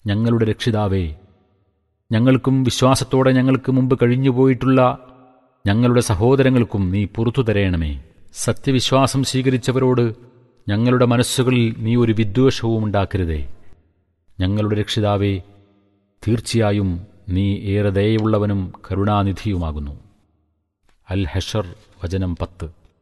ഞങ്ങളുടെ രക്ഷിതാവേ ഞങ്ങൾക്കും വിശ്വാസത്തോടെ ഞങ്ങൾക്ക് മുമ്പ് കഴിഞ്ഞുപോയിട്ടുള്ള ഞങ്ങളുടെ സഹോദരങ്ങൾക്കും നീ പുറത്തു തരയണമേ സത്യവിശ്വാസം സ്വീകരിച്ചവരോട് ഞങ്ങളുടെ മനസ്സുകളിൽ നീ ഒരു വിദ്വേഷവും ഉണ്ടാക്കരുതേ ഞങ്ങളുടെ രക്ഷിതാവേ തീർച്ചയായും നീ ഏറെ ദയയുള്ളവനും കരുണാനിധിയുമാകുന്നു അൽ ഹഷർ വചനം പത്ത്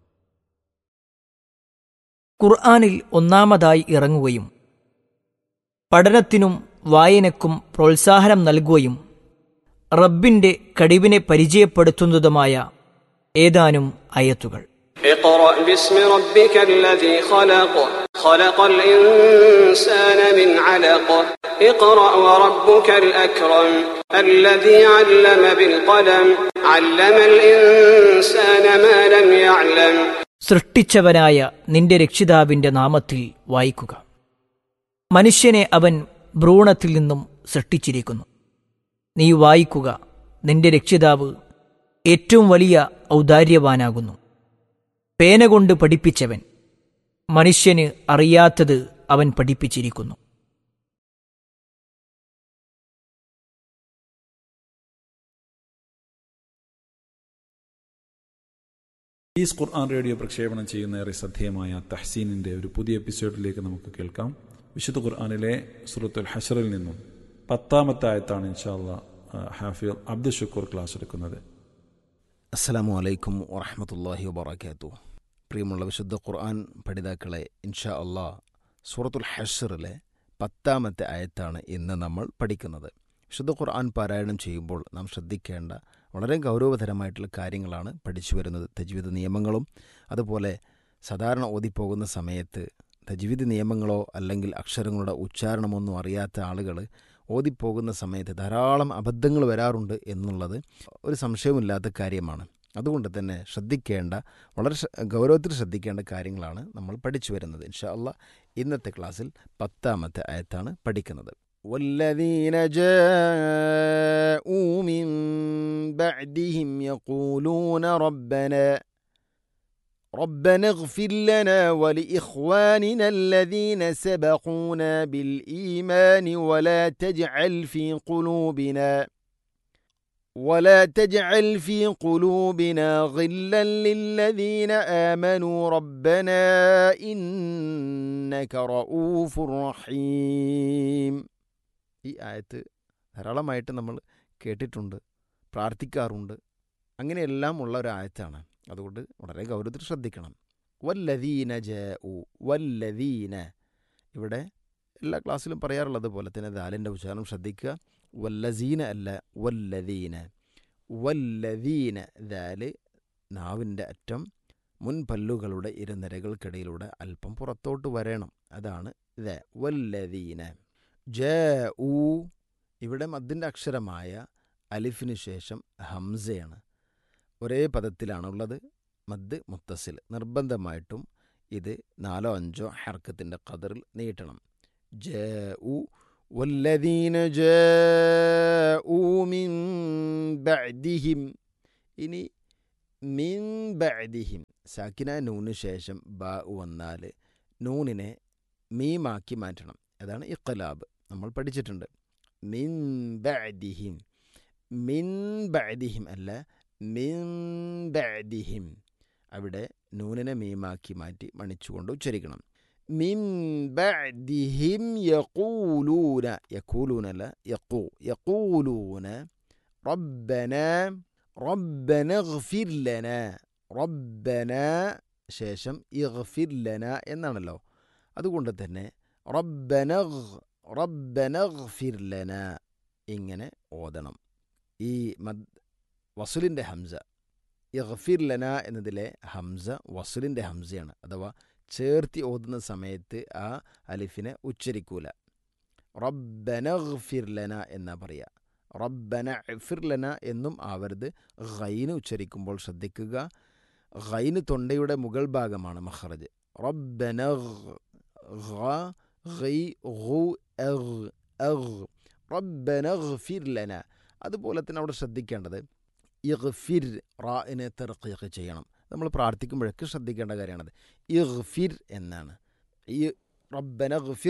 ഖുർആാനിൽ ഒന്നാമതായി ഇറങ്ങുകയും പഠനത്തിനും വായനക്കും പ്രോത്സാഹനം നൽകുകയും റബ്ബിന്റെ കഴിവിനെ പരിചയപ്പെടുത്തുന്നതുമായ ഏതാനും അയത്തുകൾ اقرأ باسم ربك الذي خلق خلق الإنسان من علق اقرأ وربك الأكرم الذي علم بالقلم علم الإنسان ما لم يعلم സൃഷ്ടിച്ചവനായ നിന്റെ രക്ഷിതാവിന്റെ നാമത്തിൽ വായിക്കുക മനുഷ്യനെ അവൻ ഭ്രൂണത്തിൽ നിന്നും സൃഷ്ടിച്ചിരിക്കുന്നു നീ വായിക്കുക നിന്റെ രക്ഷിതാവ് ഏറ്റവും വലിയ ഔദാര്യവാനാകുന്നു പേന കൊണ്ട് പഠിപ്പിച്ചവൻ മനുഷ്യന് അറിയാത്തത് അവൻ പഠിപ്പിച്ചിരിക്കുന്നു ഈസ് ഖുർആൻ റേഡിയോ പ്രക്ഷേപണം ചെയ്യുന്ന ഏറെ ശ്രദ്ധേയമായ തഹ്സീനിന്റെ ഒരു പുതിയ എപ്പിസോഡിലേക്ക് നമുക്ക് കേൾക്കാം വിശുദ്ധ ഖുർആാനിലെ സുറത്തുൽ ഹഷറിൽ നിന്നും പത്താമത്തെ ആയത്താണ് ഇൻഷാല്ല ഹാഫിൽ അബ്ദുൽ ഷുക്കൂർ ക്ലാസ് എടുക്കുന്നത് അസ്സലാമു അലൈക്കും വറഹമത്തല്ലാഹി വബർക്കാത്തു പ്രിയമുള്ള വിശുദ്ധ ഖുർആൻ പഠിതാക്കളെ ഇൻഷാ അള്ളാ സൂറത്തുൽ ഹഷറിലെ പത്താമത്തെ ആയത്താണ് ഇന്ന് നമ്മൾ പഠിക്കുന്നത് വിശുദ്ധ ഖുർആൻ പാരായണം ചെയ്യുമ്പോൾ നാം ശ്രദ്ധിക്കേണ്ട വളരെ ഗൗരവതരമായിട്ടുള്ള കാര്യങ്ങളാണ് പഠിച്ചു വരുന്നത് തജ്വീദ് നിയമങ്ങളും അതുപോലെ സാധാരണ ഓതിപ്പോകുന്ന സമയത്ത് തജ്വീദ് നിയമങ്ങളോ അല്ലെങ്കിൽ അക്ഷരങ്ങളുടെ ഉച്ചാരണമൊന്നും അറിയാത്ത ആളുകൾ ഓതിപ്പോകുന്ന സമയത്ത് ധാരാളം അബദ്ധങ്ങൾ വരാറുണ്ട് എന്നുള്ളത് ഒരു സംശയമില്ലാത്ത കാര്യമാണ് അതുകൊണ്ട് തന്നെ ശ്രദ്ധിക്കേണ്ട വളരെ ഗൗരവത്തിൽ ശ്രദ്ധിക്കേണ്ട കാര്യങ്ങളാണ് നമ്മൾ പഠിച്ചു വരുന്നത് ഇൻഷാ അല്ല ഇന്നത്തെ ക്ലാസ്സിൽ പത്താമത്തെ ആയത്താണ് പഠിക്കുന്നത് والذين جاءوا من بعدهم يقولون ربنا ربنا اغفر لنا ولإخواننا الذين سبقونا بالإيمان ولا تجعل في قلوبنا ولا تجعل في قلوبنا غلا للذين آمنوا ربنا إنك رؤوف رحيم ഈ ആയത്ത് ധാരാളമായിട്ട് നമ്മൾ കേട്ടിട്ടുണ്ട് പ്രാർത്ഥിക്കാറുണ്ട് അങ്ങനെയെല്ലാം ഉള്ള ഒരു ആയത്താണ് അതുകൊണ്ട് വളരെ ഗൗരവത്തിൽ ശ്രദ്ധിക്കണം വല്ലദീന ജ ഉ വല്ലദീന ഇവിടെ എല്ലാ ക്ലാസ്സിലും പറയാറുള്ളത് പോലെ തന്നെ ദാലിൻ്റെ ഉച്ചാരണം ശ്രദ്ധിക്കുക വല്ലസീന അല്ല വല്ലദീന വല്ലദീന ദാല് നാവിൻ്റെ അറ്റം മുൻപല്ലുകളുടെ ഇരുനിരകൾക്കിടയിലൂടെ അല്പം പുറത്തോട്ട് വരണം അതാണ് ദ വല്ലദീന ജ ഊ ഇവിടെ മദ്ദിൻ്റെ അക്ഷരമായ അലിഫിന് ശേഷം ഹംസയാണ് ഒരേ പദത്തിലാണുള്ളത് മദ് മുത്തസിൽ നിർബന്ധമായിട്ടും ഇത് നാലോ അഞ്ചോ ഹർക്കത്തിൻ്റെ കതറിൽ നീട്ടണം ജ ഉ والذين جاءوا من بعدهم ഇനി മിൻ ബഅദിഹിം സാക്കിന നൂന് ശേഷം ബ വന്നാൽ നൂനിനെ മീമാക്കി മാറ്റണം അതാണ് ഇഖ്ലാബ് നമ്മൾ പഠിച്ചിട്ടുണ്ട് മിൻ ബഅദിഹിം മിൻ ബഅദിഹിം അല്ല മിൻ ബഅദിഹിം അവിടെ നൂനിനെ മീമാക്കി മാറ്റി മണിച്ചുകൊണ്ട് ഉച്ചരിക്കണം മിൻ ബഅദിഹിം യഖൂലൂന യഖൂലൂന അല്ല യഖൂ യഖൂലൂന റബ്ബന റബ്ബന ഇഗ്ഫിർ ലന റബ്ബന ശേഷം ഇഗ്ഫിർ ലന എന്നാണല്ലോ അതുകൊണ്ട് തന്നെ റബ്ബന റബ്ബന ഇഗ്ഫിർ ലന ഇങ്ങനെ ഓതണം ഈ മദ് വസുലിൻ്റെ ഹംസ ഇഗ്ഫിർ ലന എന്നതിലെ ഹംസ വസുലിൻ്റെ ഹംസയാണ് അഥവാ ചേർത്തി ഓതുന്ന സമയത്ത് ആ അലിഫിനെ ഉച്ചരിക്കൂല റബ്ബന ഇഗ്ഫിർ ലന എന്നാ പറയുക റബ്ബന ഇഫിർ ലന എന്നും ആവരുത് ഖൈന് ഉച്ചരിക്കുമ്പോൾ ശ്രദ്ധിക്കുക ഖൈന് തൊണ്ടയുടെ മുകൾ ഭാഗമാണ് മഹ്റജ് റബ്ബന റബ്ബന ഇഗ്ഫിർ ലന അതുപോലെ തന്നെ അവിടെ ശ്രദ്ധിക്കേണ്ടത് ഇഗ്ഫിർ റാഇനെ തെർക്കീഖ് ചെയ്യണം നമ്മൾ പ്രാർത്ഥിക്കുമ്പോഴൊക്കെ ശ്രദ്ധിക്കേണ്ട കാര്യമാണത് ഇഗ്ഫിർ എന്നാണ് ഈ റബ്ബന ഇഗ്ഫിർ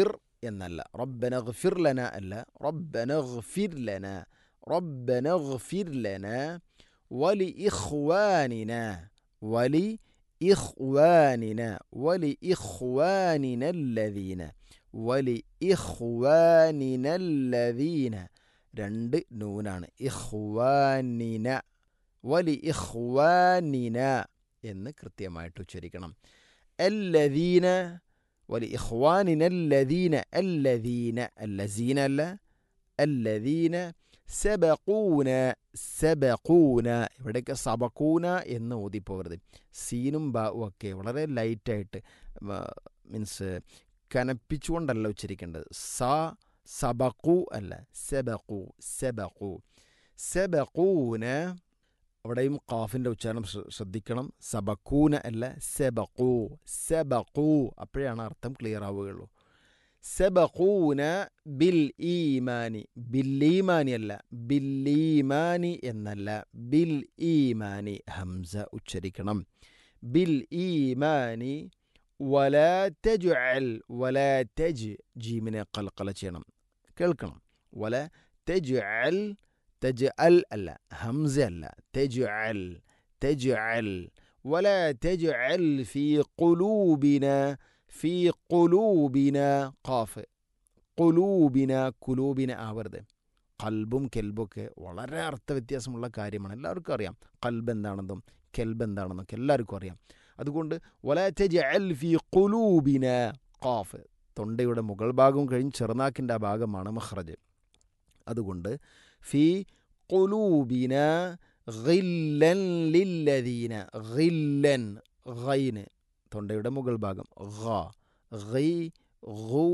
എന്നല്ല റബ്ബന ഗഫിർ ലന അല്ല റബ്ബന ഗഫിർ ലന റബ്ബന ഗഫിർ ലന വലി ഇഖ്വാനിന വലി ഇഖ്വാനിന വലി ഇഖ്വാനിന الذين വലി ഇഖ്വാനിന الذين രണ്ട് നൂനാണ് ഇഖ്വാനിന വലി ഇഖ്വാനിന എന്ന് കൃത്യമായിട്ട് ഉച്ചരിക്കണം അല്ലദീന വലി ഇഖ്വാനിന അല്ലദീന അല്ലദീന അല്ലസീന അല്ല അല്ലദീന സബഖൂന സബഖൂന ഇവിടെയൊക്കെ സബക്കൂന എന്ന് ഓതിപ്പോകരുത് സീനും ബാവും ഒക്കെ വളരെ ലൈറ്റായിട്ട് മീൻസ് കനപ്പിച്ചുകൊണ്ടല്ല ഉച്ചരിക്കേണ്ടത് സ സബഖു അല്ല സബഖു സബഖു സബഖൂന അവിടെയും ഖാഫിൻ്റെ ഉച്ചാരണം ശ്ര- ശ്രദ്ധിക്കണം സബക്കൂന അല്ല സെബഖു സെബഖു അപ്പോഴാണ് അർത്ഥം ക്ലിയർ ആവുകയുള്ളൂ സെബഖൂന ബിൽ ഈമാനി ബില്ലീമാനി അല്ല ബില്ലീമാനി എന്നല്ല ബിൽ ഈമാനി ഹംസ ഉച്ചരിക്കണം ബിൽ ഈമാനി വല തെജു അൽ വല തെജ് ജീമിനെ കൽക്കല ചെയ്യണം കേൾക്കണം വല തെജു അൽ തെജ് അൽ അല്ല ഹംസ അല്ല തെജു അൽ തെജു അൽ വല തെജു അൽ ഫി കുലൂബിന ഫി കുലൂബിന ഖാഫ് കുലൂബിന കുലൂബിന ആവരുത് കൽബും കെൽബൊക്കെ വളരെ അർത്ഥവ്യത്യാസമുള്ള കാര്യമാണ് എല്ലാവർക്കും അറിയാം കൽബ് എന്താണെന്നും കെൽബ് എന്താണെന്നൊക്കെ എല്ലാവർക്കും അറിയാം അതുകൊണ്ട് വലാറ്റജ് അൽ ഫി കുലൂബിന ഖാഫ് തൊണ്ടയുടെ മുകൾ ഭാഗവും കഴിഞ്ഞ് ചെറുനാക്കിൻ്റെ ആ ഭാഗമാണ് മഹ്റജ് അതുകൊണ്ട് ഫി കുലൂബിന ഗില്ലൻ ലില്ലദീന ഗില്ലൻ ഗൈന് തൊണ്ടയുടെ മുകൾ ഭാഗം ഗ ഗൈ ഗു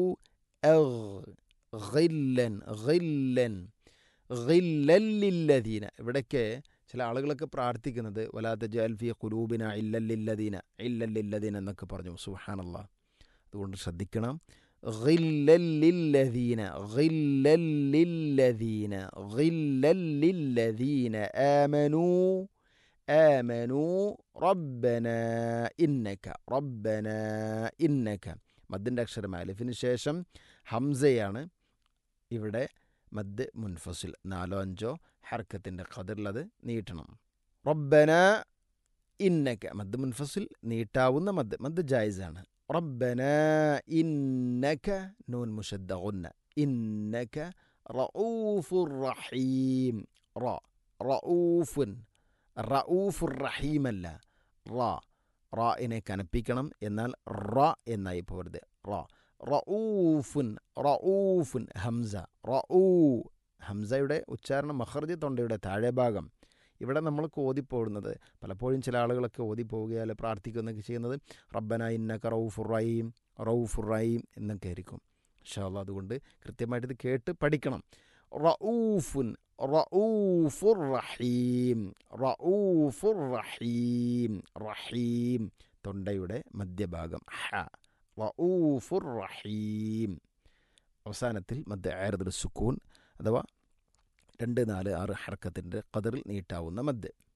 ഗില്ലൻ ഗില്ലൻ ഗില്ലൻ ലില്ലദീന ഇവിടേക്ക് ചില ആളുകളൊക്കെ പ്രാർത്ഥിക്കുന്നത് വലാത്ത ജാൽഫി കുലൂബിന ഇല്ലല്ലില്ലദീന ഇല്ലല്ലില്ലദീന എന്നൊക്കെ പറഞ്ഞു സുഹാനല്ല അതുകൊണ്ട് ശ്രദ്ധിക്കണം غلا للذين غلا للذين غلا للذين آمنوا آمنوا ربنا إنك ربنا إنك മദ്ദിൻ്റെ അക്ഷരം അലിഫിന് ശേഷം ഹംസയാണ് ഇവിടെ മദ് മുൻഫസിൽ നാലോ അഞ്ചോ ഹർക്കത്തിൻ്റെ ഖദറിലത് നീട്ടണം റബ്ബന ഇന്നക്ക മദ് മുൻഫസിൽ നീട്ടാവുന്ന മദ് മദ് ജായിസാണ് ربنا إنك نون مشد غنة إنك رؤوف رحيم را رؤوف റഊഫ് റഹീം അല്ല റ റായിനെ കനപ്പിക്കണം എന്നാൽ റ എന്നായി പോരുത് റ റഊഫുൻ റഊഫുൻ ഹംസ റഊ ഹംസയുടെ ഉച്ചാരണം മഹർജി തൊണ്ടയുടെ താഴെ ഭാഗം ഇവിടെ നമ്മൾ ഓതിപ്പോടുന്നത് പലപ്പോഴും ചില ആളുകളൊക്കെ ഓതിപ്പോവുകയാൽ പ്രാർത്ഥിക്കുന്നൊക്കെ ചെയ്യുന്നത് റബ്ബന ഇന്നക്ക റൌഫുറൈം റൌഫുറൈം എന്നൊക്കെ ആയിരിക്കും ഷാല്ല അതുകൊണ്ട് കൃത്യമായിട്ട് ഇത് കേട്ട് പഠിക്കണം റഊഫുൻ റഊഫുർ റഹീം റഊഫുർ റഹീം റഹീം തൊണ്ടയുടെ മധ്യഭാഗം ഹ റഊഫുർ റഹീം അവസാനത്തിൽ മധ്യ ആയർദുൽ സുക്കൂൻ അഥവാ രണ്ട് നാല് ആറ് ഹർക്കത്തിൻ്റെ കതിറിൽ നീട്ടാവുന്ന മദ്